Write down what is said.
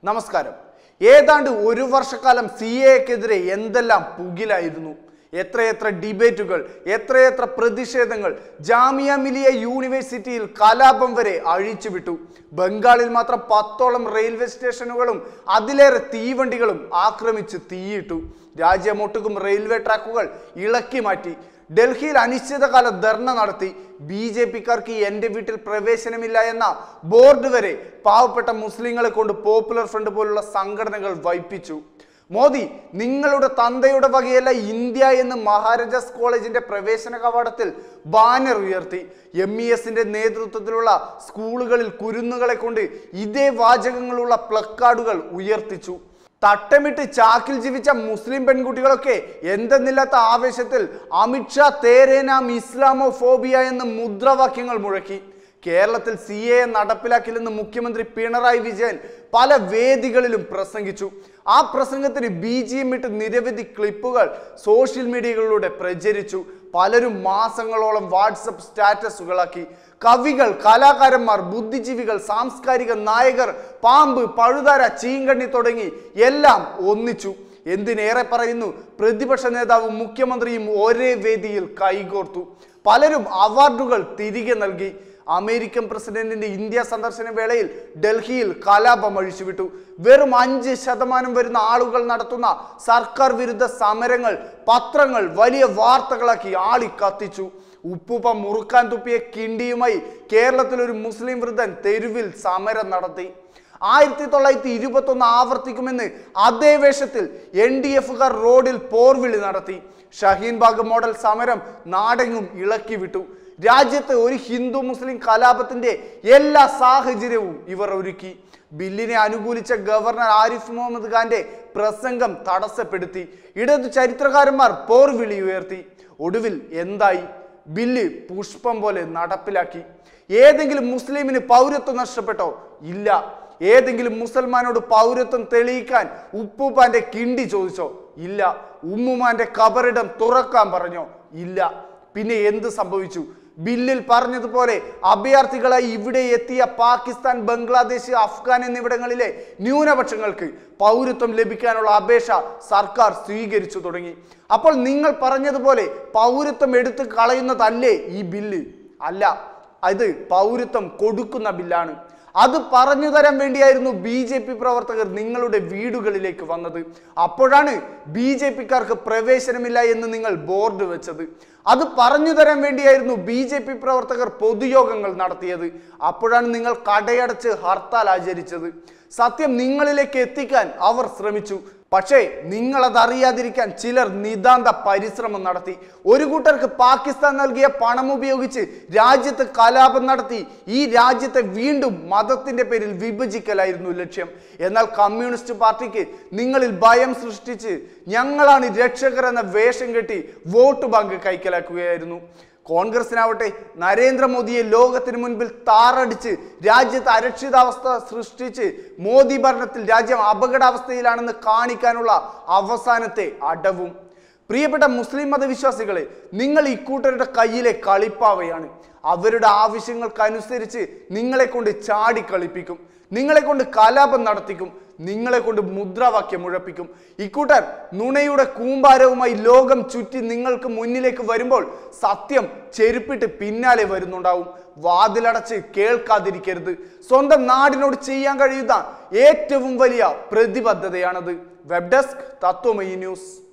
നമസ്കാരം ഏതാണ്ട് ഒരു വർഷക്കാലം സി എക്കെതിരെ എന്തെല്ലാം പുകിലായിരുന്നു എത്രയെത്ര ഡിബേറ്റുകൾ എത്രയെത്ര പ്രതിഷേധങ്ങൾ ജാമിയ മിലിയ യൂണിവേഴ്സിറ്റിയിൽ കലാപം വരെ അഴിച്ചുവിട്ടു ബംഗാളിൽ മാത്രം പത്തോളം റെയിൽവേ സ്റ്റേഷനുകളും അതിലേറെ തീവണ്ടികളും ആക്രമിച്ച് തീയിട്ടു രാജ്യമൊട്ടുക്കും റെയിൽവേ ട്രാക്കുകൾ ഇളക്കി മാറ്റി ഡൽഹിയിൽ അനിശ്ചിതകാല ധർണ നടത്തി ബി ജെ പിക്കാർക്ക് എൻ്റെ വീട്ടിൽ പ്രവേശനമില്ല എന്ന ബോർഡ് വരെ പാവപ്പെട്ട മുസ്ലിങ്ങളെ കൊണ്ട് പോപ്പുലർ ഫ്രണ്ട് പോലുള്ള സംഘടനകൾ വൈപ്പിച്ചു മോദി നിങ്ങളുടെ തന്തയുടെ വകയല്ല ഇന്ത്യ എന്ന് മഹാരാജാസ് കോളേജിന്റെ പ്രവേശന കവാടത്തിൽ ബാനർ ഉയർത്തി എം ഇ എസിന്റെ നേതൃത്വത്തിലുള്ള സ്കൂളുകളിൽ കുരുന്നുകളെ കൊണ്ട് ഇതേ വാചകങ്ങളുള്ള പ്ലക്കാർഡുകൾ ഉയർത്തിച്ചു തട്ടമിട്ട് ചാക്കിൽ ജീവിച്ച മുസ്ലിം പെൺകുട്ടികളൊക്കെ എന്തെന്നില്ലാത്ത ആവേശത്തിൽ അമിത്ഷാ തേരേനാം ഇസ്ലാമോ ഫോബിയ എന്ന് മുദ്രാവാക്യങ്ങൾ മുഴക്കി കേരളത്തിൽ സി എ നടപ്പിലാക്കില്ലെന്ന് മുഖ്യമന്ത്രി പിണറായി വിജയൻ പല വേദികളിലും പ്രസംഗിച്ചു ആ പ്രസംഗത്തിന് ബി ജി എം ഇട്ട് നിരവധി ക്ലിപ്പുകൾ സോഷ്യൽ മീഡിയകളിലൂടെ പ്രചരിച്ചു പലരും മാസങ്ങളോളം വാട്സപ്പ് സ്റ്റാറ്റസുകളാക്കി കവികൾ കലാകാരന്മാർ ബുദ്ധിജീവികൾ സാംസ്കാരിക നായകർ പാമ്പ് പഴുതാര ചീങ്കണ്ണി തുടങ്ങി എല്ലാം ഒന്നിച്ചു എന്തിനേറെ പറയുന്നു പ്രതിപക്ഷ നേതാവും മുഖ്യമന്ത്രിയും ഒരേ വേദിയിൽ കൈകോർത്തു പലരും അവാർഡുകൾ തിരികെ നൽകി അമേരിക്കൻ പ്രസിഡന്റിന്റെ ഇന്ത്യ സന്ദർശന വേളയിൽ ഡൽഹിയിൽ കലാപം അഴിച്ചുവിട്ടു വെറും അഞ്ച് ശതമാനം വരുന്ന ആളുകൾ നടത്തുന്ന സർക്കാർ വിരുദ്ധ സമരങ്ങൾ പത്രങ്ങൾ വലിയ വാർത്തകളാക്കി ആളി കത്തിച്ചു ഉപ്പുപ മുറുക്കാൻ തുപ്പിയ കിണ്ടിയുമായി കേരളത്തിൽ ഒരു മുസ്ലിം വൃദ്ധൻ തെരുവിൽ സമരം നടത്തി ആയിരത്തി തൊള്ളായിരത്തി ഇരുപത്തി ഒന്ന് ആവർത്തിക്കുമെന്ന് അതേ വേഷത്തിൽ എൻ ഡി എഫുകാർ റോഡിൽ പോർവിളി നടത്തി ഷഹീൻ ബാഗ് മോഡൽ സമരം നാടെങ്ങും ഇളക്കി വിട്ടു രാജ്യത്ത് ഒരു ഹിന്ദു മുസ്ലിം കലാപത്തിന്റെ എല്ലാ സാഹചര്യവും ഇവർ ഒരുക്കി ബില്ലിനെ അനുകൂലിച്ച ഗവർണർ ആരിഫ് മുഹമ്മദ് ഖാന്റെ പ്രസംഗം തടസ്സപ്പെടുത്തി ഇടതു ചരിത്രകാരന്മാർ പോർവിളി ഉയർത്തി ഒടുവിൽ എന്തായി ബില്ല് പുഷ്പം പോലെ നടപ്പിലാക്കി ഏതെങ്കിലും മുസ്ലിമിന് പൗരത്വം നഷ്ടപ്പെട്ടോ ഇല്ല ഏതെങ്കിലും മുസൽമാനോട് പൗരത്വം തെളിയിക്കാൻ ഉപ്പുപ്പാന്റെ കിണ്ടി ചോദിച്ചോ ഇല്ല ഉമ്മുമാന്റെ കബറിടം തുറക്കാൻ പറഞ്ഞോ ഇല്ല പിന്നെ എന്ത് സംഭവിച്ചു ബില്ലിൽ പറഞ്ഞതുപോലെ അഭയാർത്ഥികളായി ഇവിടെ എത്തിയ പാകിസ്ഥാൻ ബംഗ്ലാദേശ് അഫ്ഗാൻ എന്നിവിടങ്ങളിലെ ന്യൂനപക്ഷങ്ങൾക്ക് പൗരത്വം ലഭിക്കാനുള്ള അപേക്ഷ സർക്കാർ സ്വീകരിച്ചു തുടങ്ങി അപ്പോൾ നിങ്ങൾ പറഞ്ഞതുപോലെ പൗരത്വം എടുത്തു കളയുന്നതല്ലേ ഈ ബില്ല് അല്ല അത് പൗരത്വം കൊടുക്കുന്ന ബില്ലാണ് അത് പറഞ്ഞു തരാൻ വേണ്ടിയായിരുന്നു ബി ജെ പി പ്രവർത്തകർ നിങ്ങളുടെ വീടുകളിലേക്ക് വന്നത് അപ്പോഴാണ് ബി ജെ പിക്കാർക്ക് പ്രവേശനമില്ല എന്ന് നിങ്ങൾ ബോർഡ് വെച്ചത് അത് പറഞ്ഞു തരാൻ വേണ്ടിയായിരുന്നു ബി ജെ പി പ്രവർത്തകർ പൊതുയോഗങ്ങൾ നടത്തിയത് അപ്പോഴാണ് നിങ്ങൾ കടയടച്ച് ഹർത്താൽ ആചരിച്ചത് സത്യം നിങ്ങളിലേക്ക് എത്തിക്കാൻ അവർ ശ്രമിച്ചു പക്ഷേ നിങ്ങൾ അതറിയാതിരിക്കാൻ ചിലർ നിതാന്ത പരിശ്രമം നടത്തി ഒരു കൂട്ടർക്ക് പാകിസ്ഥാൻ നൽകിയ പണം ഉപയോഗിച്ച് രാജ്യത്ത് കലാപം നടത്തി ഈ രാജ്യത്തെ വീണ്ടും മതത്തിന്റെ പേരിൽ വിഭജിക്കലായിരുന്നു ലക്ഷ്യം എന്നാൽ കമ്മ്യൂണിസ്റ്റ് പാർട്ടിക്ക് നിങ്ങളിൽ ഭയം സൃഷ്ടിച്ച് ഞങ്ങളാണ് രക്ഷകർ എന്ന വേഷം കെട്ടി വോട്ട് ബാങ്ക് കൈക്കലാക്കുകയായിരുന്നു കോൺഗ്രസിനാവട്ടെ നരേന്ദ്രമോദിയെ ലോകത്തിന് മുൻപിൽ താറടിച്ച് രാജ്യത്ത് അരക്ഷിതാവസ്ഥ സൃഷ്ടിച്ച് മോദി ഭരണത്തിൽ രാജ്യം അപകടാവസ്ഥയിലാണെന്ന് കാണിക്കാനുള്ള അവസാനത്തെ അടവും പ്രിയപ്പെട്ട മുസ്ലിം മതവിശ്വാസികളെ നിങ്ങൾ ഇക്കൂട്ടരുടെ കയ്യിലെ കളിപ്പാവയാണ് അവരുടെ ആവശ്യങ്ങൾക്കനുസരിച്ച് നിങ്ങളെ കൊണ്ട് ചാടി കളിപ്പിക്കും നിങ്ങളെ കൊണ്ട് കലാപം നടത്തിക്കും നിങ്ങളെ കൊണ്ട് മുദ്രാവാക്യം മുഴപ്പിക്കും ഇക്കൂട്ടർ നുണയുടെ കൂമ്പാരവുമായി ലോകം ചുറ്റി നിങ്ങൾക്ക് മുന്നിലേക്ക് വരുമ്പോൾ സത്യം ചെരുപ്പിട്ട് പിന്നാലെ വരുന്നുണ്ടാവും വാതിലടച്ച് കേൾക്കാതിരിക്കരുത് സ്വന്തം നാടിനോട് ചെയ്യാൻ കഴിയുന്ന ഏറ്റവും വലിയ പ്രതിബദ്ധതയാണത് വെബ് ഡെസ്ക് തത്വമയി ന്യൂസ്